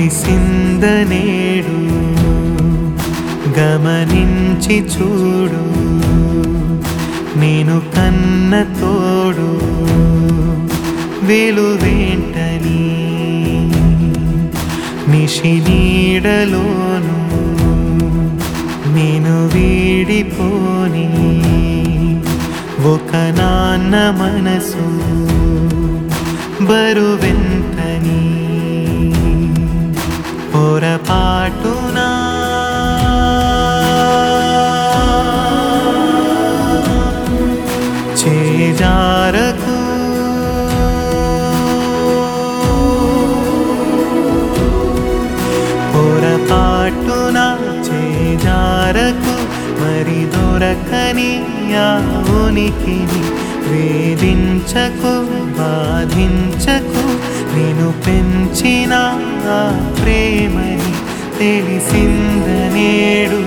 తెలిసింద నేడు గమనించి చూడు నేను కన్న తోడు వెలువేంటని నిశి నీడలోను నేను వీడిపోని ఒక నాన్న మనసు బరువెంతని పొరపాటునా చేజారకు పొరపాటున చేజారకు మరి దొరకని ఆ ఉనికిని వేధించకు బాధించకు నేను పెంచిన ఆ ప్రేమని తెలిసింద నేడు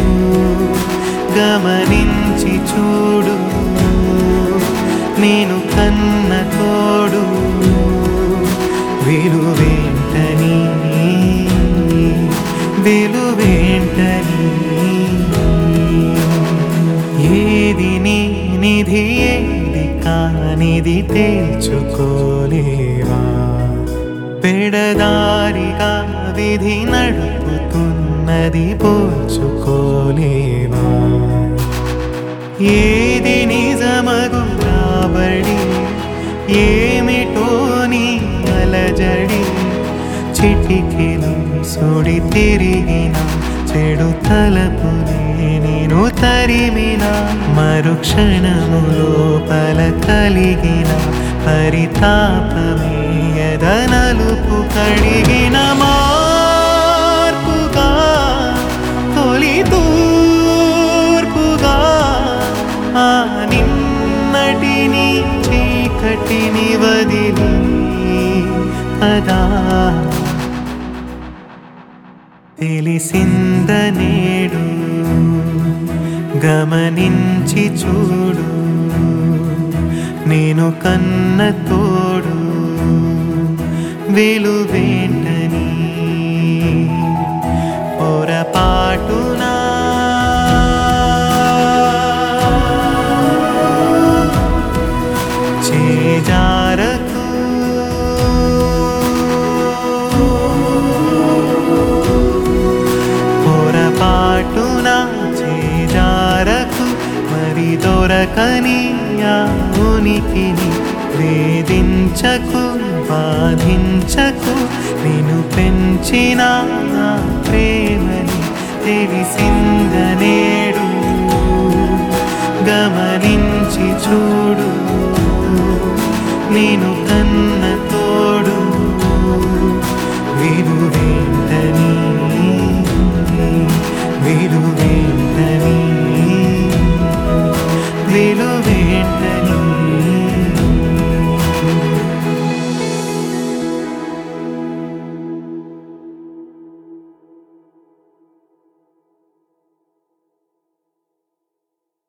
గమనించి చూడు నేను కన్న తోడు విలువేంటని విలువేంటని ఏది నీ నిధి ఏది కానిది తేల్చుకోలేవా పెడదారిగా విధి నడుపుతున్నది పోల్చుకోలేవా ఏది నిజమగు రాబడి ఏమిటో నీ అలజడి చిటికెలు సుడి తిరిగిన చెడు తలపునే నేను తరిమిన మరుక్షణము లోపల కలిగిన పరితాపమే ఎదనలుపు కడిగిన మార్పుగా తొలి తూర్పుగా ఆ నిన్నటిని చీకటిని వదిలి పదా తెలిసింద నేడు గమనించి చూడు నేను కన్న తోడు విలువేంటని పొరపాటునా చేజారకు పొరపాటున చేజారకు మరి దొరకని ఆ ఉనికిని వేధించకు బాధించకు నేను పెంచిన ఆ ప్రేమని తెలిసింద నేడు గమనించి చూడు నేను